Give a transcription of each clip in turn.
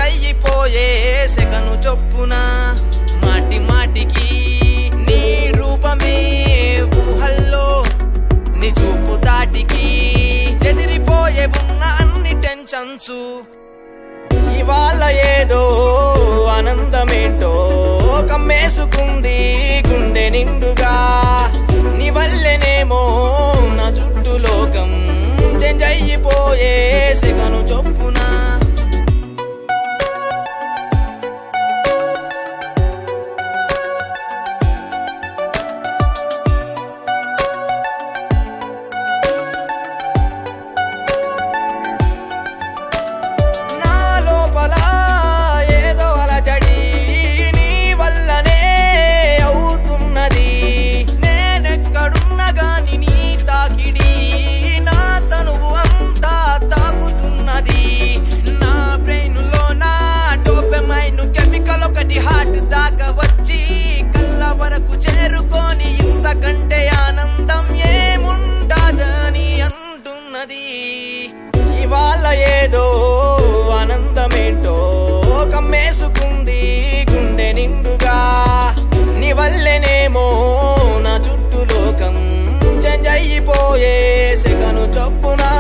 చెంజయిపోయే second చొప్పున మాటి మాటికి నీ రూపమే ఊహల్లో నీ చూపు దాటికి చెదిరిపోయే ఉన్న అన్ని టెన్షన్స్ ఇవాళ ఏదో ఆనందమేంటో కమ్మేసుకుంది గుండె నిండుగా నీ వల్లెనేమో నా చుట్టూ లోకం చెంజయిపోయే సిగను చొప్పున నా లోపల ఏదో అలజడి నీ వల్లనే అవుతున్నది నేనెక్కడున్నా గాని నీ తాకిడి నా తనువు అంతా తాకుతున్నది నా బ్రెయిన్ లో నా డోపెమైన్ కెమికల్ ఒకటి హార్ట్ దాకా వచ్చి కళ్ళ వరకు చేరుకొని ఇంతకంటే ఆనందం ఏముండదని అంటున్నది ఇవాళ ఏదో ఆనందమేంటో కమ్మేసుకుంది గుండె నిండుగా నీ వల్లెనేమో నా చుట్టూ లోకం చెంజయిపోయే సిగను చొప్పునా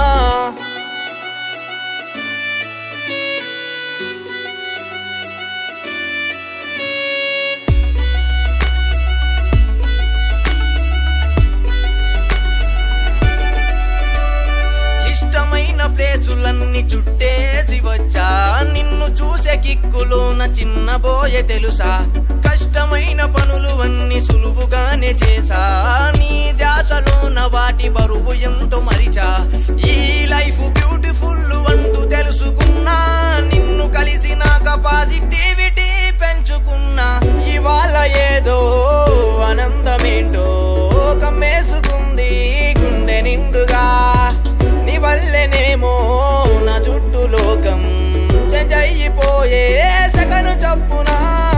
ఇష్టమైన ప్లేసులన్నీ చుట్టేసి వచ్చా నిన్ను చూసే కిక్కులోన చిన్నబోయే తెలుసా కష్టమైన పనులు అన్ని సులువుగానే చేసా నీ ధ్యాసలోన వాటి బరువు ఎంతో మరిచా ఈ లైఫ్ బ్యూటిఫుల్ అంటూ తెలుసుకున్నా నిన్ను కలిసినాక పాజిటివిటీ పెంచుకున్నా ఇవాళ ఏదో ఆనందమేంటో కమ్మేసుకుంది గుండె నిండుగా నీ వల్లెనేమో నా చుట్టూ లోకం చెంజయిపోయే సగను చప్పునా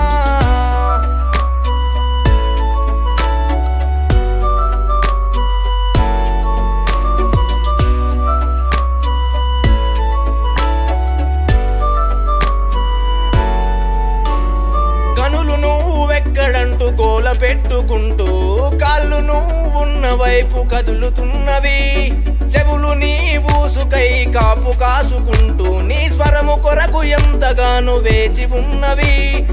కనులు నువ్వెక్కడంటూ గోల పెట్టుకుంటూ కాళ్ళు నువ్వున్న వైపు కదులుతున్నవి చెవులు నీ ఊసుకై కాపు కాసుకుంటూ నీ స్వరము కొరకు ఎంతగానో వేచి ఉన్నవి